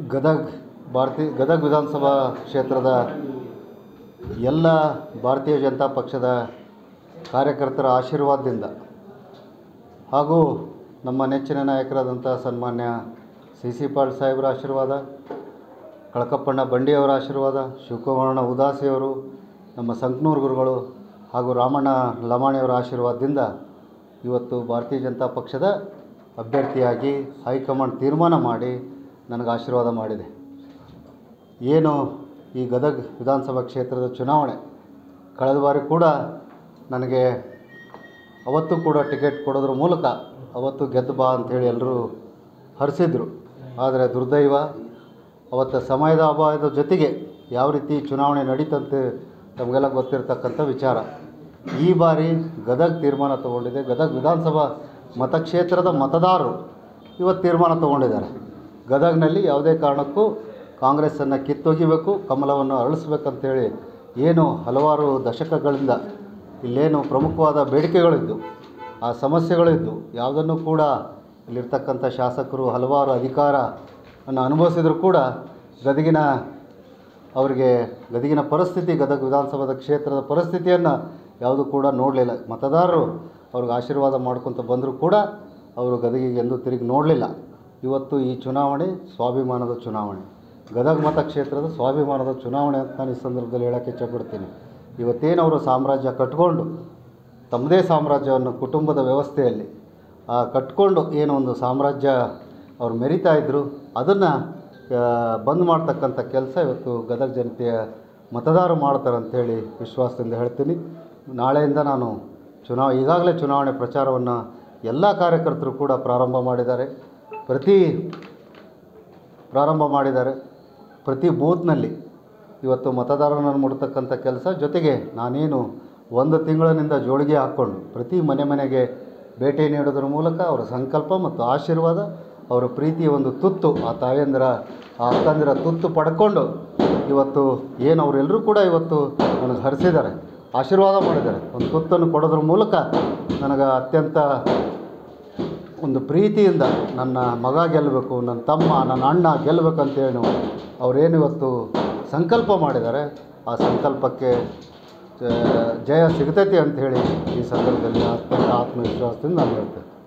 ಗದಗ ಭಾರತೀಯ ಗದಗ ವಿಧಾನಸಭಾ ಕ್ಷೇತ್ರದ ಎಲ್ಲ ಭಾರತೀಯ ಜನತಾ ಪಕ್ಷದ ಕಾರ್ಯಕರ್ತರ ಆಶೀರ್ವಾದದಿಂದ ಹಾಗೂ ನಮ್ಮ ನೆಚ್ಚಿನ ನಾಯಕರಾದಂಥ ಸನ್ಮಾನ್ಯ ಸಿ ಸಿ ಪಾಲ್ ಸಾಹೇಬರ ಆಶೀರ್ವಾದ ಕಳಕಪ್ಪಣ್ಣ ಬಂಡಿಯವರ ಆಶೀರ್ವಾದ ಶಿವಕುಮಾರಣ್ಣ ಉದಾಸಿಯವರು ನಮ್ಮ ಸಂಕನೂರು ಗುರುಗಳು ಹಾಗೂ ರಾಮಣ್ಣ ಲಮಾಣಿಯವರ ಆಶೀರ್ವಾದದಿಂದ ಇವತ್ತು ಭಾರತೀಯ ಜನತಾ ಪಕ್ಷದ ಅಭ್ಯರ್ಥಿಯಾಗಿ ಹೈಕಮಾಂಡ್ ತೀರ್ಮಾನ ಮಾಡಿ ನನಗೆ ಆಶೀರ್ವಾದ ಮಾಡಿದೆ ಏನು ಈ ಗದಗ ವಿಧಾನಸಭಾ ಕ್ಷೇತ್ರದ ಚುನಾವಣೆ ಕಳೆದ ಬಾರಿ ಕೂಡ ನನಗೆ ಅವತ್ತು ಕೂಡ ಟಿಕೆಟ್ ಕೊಡೋದ್ರ ಮೂಲಕ ಅವತ್ತು ಗೆದ್ದು ಬಾ ಅಂಥೇಳಿ ಎಲ್ಲರೂ ಹರಿಸಿದ್ರು ಆದರೆ ದುರ್ದೈವ ಅವತ್ತು ಸಮಯದ ಅಭಾವದ ಜೊತೆಗೆ ಯಾವ ರೀತಿ ಚುನಾವಣೆ ನಡೀತಂತೆ ತಮಗೆಲ್ಲ ಗೊತ್ತಿರತಕ್ಕಂಥ ವಿಚಾರ ಈ ಬಾರಿ ಗದಗ ತೀರ್ಮಾನ ತಗೊಂಡಿದೆ ಗದಗ ವಿಧಾನಸಭಾ ಮತಕ್ಷೇತ್ರದ ಮತದಾರರು ಇವತ್ತು ತೀರ್ಮಾನ ತಗೊಂಡಿದ್ದಾರೆ ಗದಗ್ನಲ್ಲಿ ಯಾವುದೇ ಕಾರಣಕ್ಕೂ ಕಾಂಗ್ರೆಸ್ಸನ್ನು ಕಿತ್ತೊಗಿಬೇಕು ಕಮಲವನ್ನು ಅರಳಿಸ್ಬೇಕಂತೇಳಿ ಏನು ಹಲವಾರು ದಶಕಗಳಿಂದ ಇಲ್ಲೇನು ಪ್ರಮುಖವಾದ ಬೇಡಿಕೆಗಳಿದ್ದು ಆ ಸಮಸ್ಯೆಗಳಿದ್ದು ಯಾವುದನ್ನು ಕೂಡ ಇಲ್ಲಿರ್ತಕ್ಕಂಥ ಶಾಸಕರು ಹಲವಾರು ಅಧಿಕಾರವನ್ನು ಅನುಭವಿಸಿದರೂ ಕೂಡ ಗದಗಿನ ಅವರಿಗೆ ಗದಗಿನ ಪರಿಸ್ಥಿತಿ ಗದಗ ವಿಧಾನಸಭಾದ ಕ್ಷೇತ್ರದ ಪರಿಸ್ಥಿತಿಯನ್ನು ಯಾವುದೂ ಕೂಡ ನೋಡಲಿಲ್ಲ ಮತದಾರರು ಅವ್ರಿಗೆ ಆಶೀರ್ವಾದ ಮಾಡ್ಕೊತ ಬಂದರೂ ಕೂಡ ಅವರು ಗದಗಿಗೆ ಎಂದೂ ತಿರುಗಿ ನೋಡಲಿಲ್ಲ ಇವತ್ತು ಈ ಚುನಾವಣೆ ಸ್ವಾಭಿಮಾನದ ಚುನಾವಣೆ ಗದಗ ಮತಕ್ಷೇತ್ರದ ಸ್ವಾಭಿಮಾನದ ಚುನಾವಣೆ ಅಂತ ನಾನು ಈ ಸಂದರ್ಭದಲ್ಲಿ ಹೇಳೋಕ್ಕೆ ಇಷ್ಟಪಡ್ತೀನಿ ಇವತ್ತೇನು ಅವರು ಸಾಮ್ರಾಜ್ಯ ಕಟ್ಕೊಂಡು ತಮ್ಮದೇ ಸಾಮ್ರಾಜ್ಯವನ್ನು ಕುಟುಂಬದ ವ್ಯವಸ್ಥೆಯಲ್ಲಿ ಆ ಕಟ್ಕೊಂಡು ಏನು ಒಂದು ಸಾಮ್ರಾಜ್ಯ ಅವ್ರು ಮೆರಿತಾ ಇದ್ದರು ಅದನ್ನು ಬಂದ್ ಮಾಡ್ತಕ್ಕಂಥ ಕೆಲಸ ಇವತ್ತು ಗದಗ ಜನತೆಯ ಮತದಾರರು ಮಾಡ್ತಾರೆ ಅಂಥೇಳಿ ವಿಶ್ವಾಸದಿಂದ ಹೇಳ್ತೀನಿ ನಾಳೆಯಿಂದ ನಾನು ಚುನಾವ ಈಗಾಗಲೇ ಚುನಾವಣೆ ಪ್ರಚಾರವನ್ನು ಎಲ್ಲ ಕಾರ್ಯಕರ್ತರು ಕೂಡ ಪ್ರಾರಂಭ ಮಾಡಿದ್ದಾರೆ ಪ್ರತಿ ಪ್ರಾರಂಭ ಮಾಡಿದ್ದಾರೆ ಪ್ರತಿ ಬೂತ್ನಲ್ಲಿ ಇವತ್ತು ಮತದಾರರನ್ನು ಮುಡ್ತಕ್ಕಂಥ ಕೆಲಸ ಜೊತೆಗೆ ನಾನೇನು ಒಂದು ತಿಂಗಳಿನಿಂದ ಜೋಳಿಗೆ ಹಾಕ್ಕೊಂಡು ಪ್ರತಿ ಮನೆ ಮನೆಗೆ ಭೇಟಿ ನೀಡೋದ್ರ ಮೂಲಕ ಅವರ ಸಂಕಲ್ಪ ಮತ್ತು ಆಶೀರ್ವಾದ ಅವರ ಪ್ರೀತಿಯ ಒಂದು ತುತ್ತು ಆ ತಾಯಂದಿರ ಆ ಅಕ್ಕಂದಿರ ತುತ್ತು ಪಡ್ಕೊಂಡು ಇವತ್ತು ಏನು ಅವರೆಲ್ಲರೂ ಕೂಡ ಇವತ್ತು ನನಗೆ ಹರಿಸಿದ್ದಾರೆ ಆಶೀರ್ವಾದ ಮಾಡಿದ್ದಾರೆ ಒಂದು ತುತ್ತನ್ನು ಕೊಡೋದ್ರ ಮೂಲಕ ನನಗೆ ಅತ್ಯಂತ ಒಂದು ಪ್ರೀತಿಯಿಂದ ನನ್ನ ಮಗ ಗೆಲ್ಲಬೇಕು ನನ್ನ ತಮ್ಮ ನನ್ನ ಅಣ್ಣ ಗೆಲ್ಲಬೇಕಂತೇಳಿ ಅವರೇನು ಇವತ್ತು ಸಂಕಲ್ಪ ಮಾಡಿದ್ದಾರೆ ಆ ಸಂಕಲ್ಪಕ್ಕೆ ಜ- ಜಯ ಸಿಗ್ತೈತಿ ಅಂಥೇಳಿ ಈ ಸಂದರ್ಭದಲ್ಲಿ ಅತ್ಯಂತ ಆತ್ಮವಿಶ್ವಾಸದಿಂದ ನಾನು ಹೇಳ್ತೇನೆ